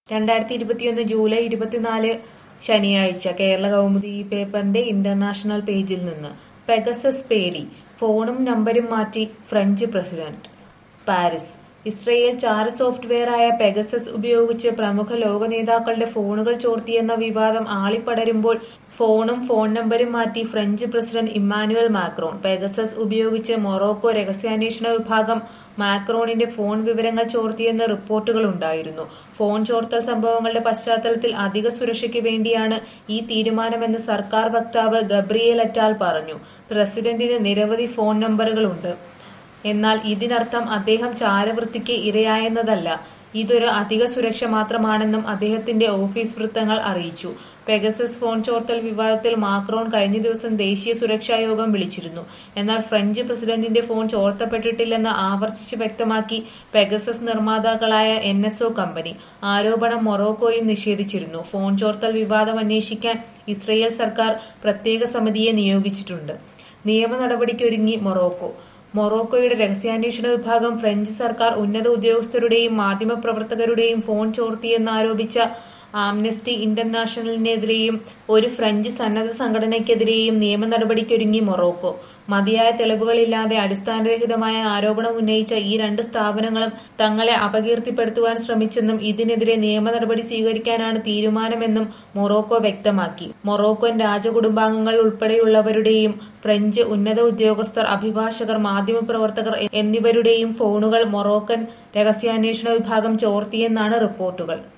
രണ്ടായിരത്തി ഇരുപത്തിയൊന്ന് ജൂലൈ ഇരുപത്തിനാല് ശനിയാഴ്ച കേരള കൗമുദി ഈ പേപ്പറിന്റെ ഇന്റർനാഷണൽ പേജിൽ നിന്ന് പെഗസസ് പേടി ഫോണും നമ്പരും മാറ്റി ഫ്രഞ്ച് പ്രസിഡന്റ് പാരീസ് ഇസ്രയേൽ ചാര സോഫ്റ്റ്വെയറായ പെഗസസ് ഉപയോഗിച്ച് പ്രമുഖ ലോക നേതാക്കളുടെ ഫോണുകൾ ചോർത്തിയെന്ന വിവാദം ആളിപ്പടരുമ്പോൾ ഫോണും ഫോൺ നമ്പരും മാറ്റി French president Emmanuel Macron Pegasus ഉപയോഗിച്ച് മൊറോക്കോ രഹസ്യാന്വേഷണ വിഭാഗം മാക്രോണിന്റെ ഫോൺ വിവരങ്ങൾ ചോർത്തിയെന്ന് റിപ്പോർട്ടുകളുണ്ടായിരുന്നു ഫോൺ ചോർത്തൽ സംഭവങ്ങളുടെ പശ്ചാത്തലത്തിൽ അധിക സുരക്ഷയ്ക്ക് വേണ്ടിയാണ് ഈ തീരുമാനമെന്ന് സർക്കാർ വക്താവ് ഗബ്രിയേൽ അറ്റാൽ പറഞ്ഞു പ്രസിഡന്റിന് നിരവധി ഫോൺ നമ്പറുകളുണ്ട് എന്നാൽ ഇതിനർത്ഥം അദ്ദേഹം ചാരവൃത്തിക്ക് ഇരയായെന്നതല്ല ഇതൊരു അധിക സുരക്ഷ മാത്രമാണെന്നും അദ്ദേഹത്തിന്റെ ഓഫീസ് വൃത്തങ്ങൾ അറിയിച്ചു പെഗസസ് ഫോൺ ചോർത്തൽ വിവാദത്തിൽ മാക്രോൺ കഴിഞ്ഞ ദിവസം ദേശീയ സുരക്ഷാ യോഗം വിളിച്ചിരുന്നു എന്നാൽ ഫ്രഞ്ച് പ്രസിഡന്റിന്റെ ഫോൺ ചോർത്തപ്പെട്ടിട്ടില്ലെന്ന് ആവർത്തിച്ച് വ്യക്തമാക്കി പെഗസസ് നിർമ്മാതാക്കളായ എൻ കമ്പനി ആരോപണം മൊറോക്കോയും നിഷേധിച്ചിരുന്നു ഫോൺ ചോർത്തൽ വിവാദം അന്വേഷിക്കാൻ ഇസ്രയേൽ സർക്കാർ പ്രത്യേക സമിതിയെ നിയോഗിച്ചിട്ടുണ്ട് നിയമ നടപടിക്കൊരുങ്ങി മൊറോക്കോ മൊറോക്കോയുടെ രഹസ്യാന്വേഷണ വിഭാഗം ഫ്രഞ്ച് സർക്കാർ ഉന്നത ഉദ്യോഗസ്ഥരുടെയും മാധ്യമപ്രവർത്തകരുടെയും ഫോൺ ചോർത്തിയെന്നാരോപിച്ച ആംനസ്റ്റി ഇന്റർനാഷണലിനെതിരെയും ഒരു ഫ്രഞ്ച് സന്നദ്ധ സംഘടനയ്ക്കെതിരെയും നിയമ നടപടിക്കൊരുങ്ങി മൊറോക്കോ മതിയായ തെളിവുകളില്ലാതെ അടിസ്ഥാനരഹിതമായ ആരോപണം ഉന്നയിച്ച ഈ രണ്ട് സ്ഥാപനങ്ങളും തങ്ങളെ അപകീർത്തിപ്പെടുത്തുവാൻ ശ്രമിച്ചെന്നും ഇതിനെതിരെ നിയമ നടപടി സ്വീകരിക്കാനാണ് തീരുമാനമെന്നും മൊറോക്കോ വ്യക്തമാക്കി മൊറോക്കോൻ രാജകുടുംബാംഗങ്ങൾ ഉൾപ്പെടെയുള്ളവരുടെയും ഫ്രഞ്ച് ഉന്നത ഉദ്യോഗസ്ഥർ അഭിഭാഷകർ മാധ്യമപ്രവർത്തകർ എന്നിവരുടെയും ഫോണുകൾ മൊറോക്കൻ രഹസ്യാന്വേഷണ വിഭാഗം ചോർത്തിയെന്നാണ് റിപ്പോർട്ടുകൾ